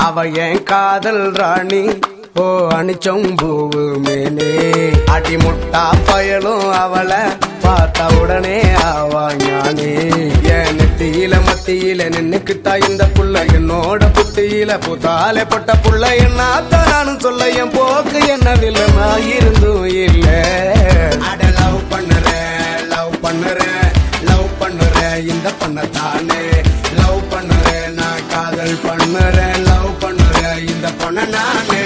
அவ என் காதல் ராணி ஓ அணிச்சம் பூவு மேனே அடி முட்டா பயலும் அவளை பார்த்த உடனே ஆவா ஞானே என் நெத்தியில மத்தியில நின்னுக்கிட்டா இந்த புள்ள என்னோட புத்தியில புத்தாலே பட்ட புள்ள என்னாத்த நானும் சொல்ல என் போக்கு என்னதில்ல நான் இருந்தும் இல்ல அட லவ் பண்ணுறேன் லவ் பண்ணுறேன் லவ் பண்ணுறேன் இந்த பொண்ணத்தானே லவ் பண்ணுறேன் நான் காதல் பண்ணுறேன் லவ் பண்ணுறேன் இந்த பொண்ண நானே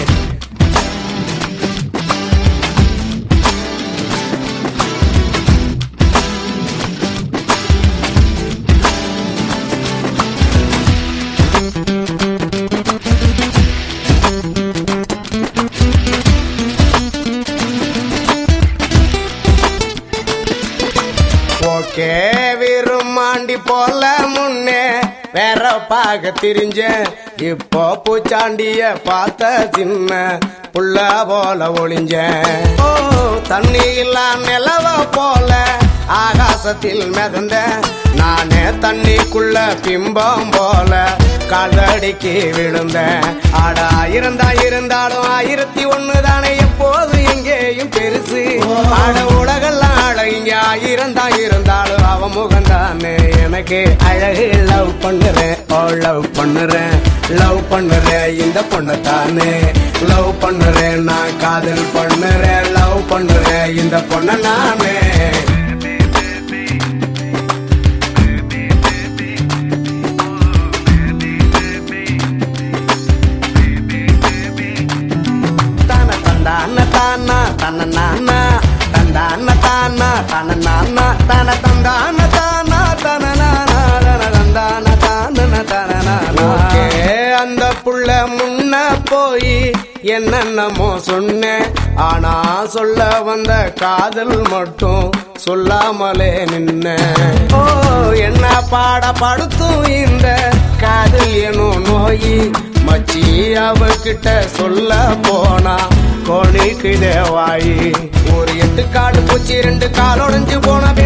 ஓகே விரும்மாண்டி போல முன்னே வேற பாக திரிஞ்சேன் இப்போ பூச்சாண்டிய பார்த்த சின்ன புள்ள போல ஒளிஞ்சேன் ஓ தண்ணி இல்லா நிலவ போல ஆகாசத்தில் மிதந்த நானே தண்ணிக்குள்ள பிம்பம் போல காலடிக்கு விழுந்தேன் ஆடா இருந்தா இருந்தாலும் ஆயிரத்தி ஒண்ணு தானே எப்போது எங்கேயும் பெருசு ஆட உலகெல்லாம் அழகிங்க ஆயிரம் தான் இருந்தாலும் அவ முகம் தானே எனக்கு அழகு லவ் பண்ணுறேன் ஓ லவ் பண்ணுறேன் லவ் பண்ணுறேன் இந்த பொண்ணை தானே லவ் பண்ணுறேன் நான் காதல் பண்ணுறேன் லவ் பண்ணுறேன் இந்த பொண்ணை நானே தான தந்தான தானா தன நானா தந்தான தானா தன நானா தன தந்தான தானா தன நானா தன தந்தான தான தன நானா ஓகே அந்த புள்ள முன்ன போய் என்னென்னமோ சொன்னேன் ஆனா சொல்ல வந்த காதல் மட்டும் சொல்லாமலே நின்ன ஓ என்ன பாட படுத்தும் இந்த காதல் எனும் நோயி மச்சி அவகிட்ட சொல்ல போனா கோணிக்கு தேவாயி ஒரு எட்டு காடு பூச்சி ரெண்டு கால் உடைஞ்சு போன